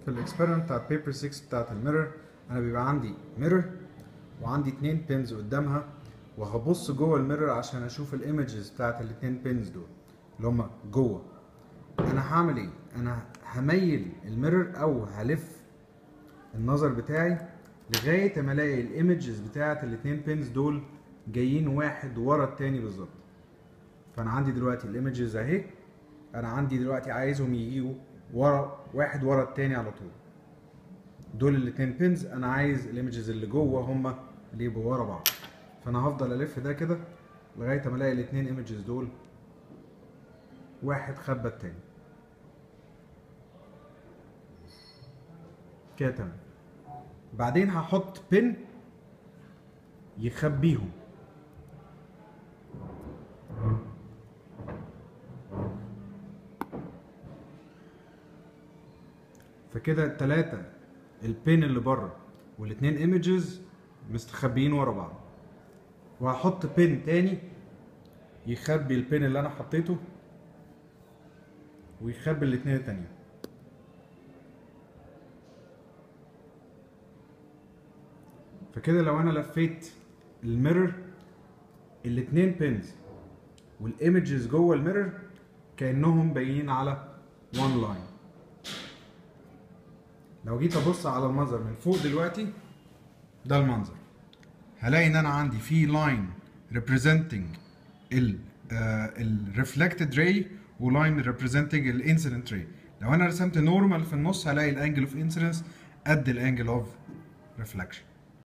في الاكسبيرمنت بتاعت بيبر 6 بتاعت الميرور انا بيبقى عندي ميرور وعندي اتنين بينز قدامها وهبص جوه الميرور عشان اشوف الايمجز بتاعت الاتنين بينز دول اللي هما جوه انا هعمل ايه انا هميل الميرور او هلف النظر بتاعي لغايه ما الاقي الايمجز بتاعت الاتنين بينز دول جايين واحد ورا التاني بالظبط فانا عندي دلوقتي الايمجز اهي انا عندي دلوقتي عايزهم يجيوا ورا واحد ورا التاني على طول دول الاتنين بينز انا عايز الايمجز اللي جوه هما اللي يبقوا ورا بعض فانا هفضل الف ده كده لغايه ما الاقي الاتنين ايمجز دول واحد خبى التاني كده تمام بعدين هحط بن يخبيهم فكده التلاتة البين اللي بره والاتنين ايمجز مستخبيين ورا بعض وهحط بين تاني يخبي البين اللي انا حطيته ويخبي الاتنين التانيين فكده لو انا لفيت الميرور الاتنين بينز والايمجز جوه الميرور كانهم باينين على وان لاين لو جيت ابص على المنظر من فوق دلوقتي ده المنظر هلاقي ان انا عندي في لاين representing ال الريفلكتد راي ولاين representing الانسيدنت راي لو انا رسمت نورمال في النص هلاقي الانجل اوف انسيدنس قد الانجل اوف ريفلكشن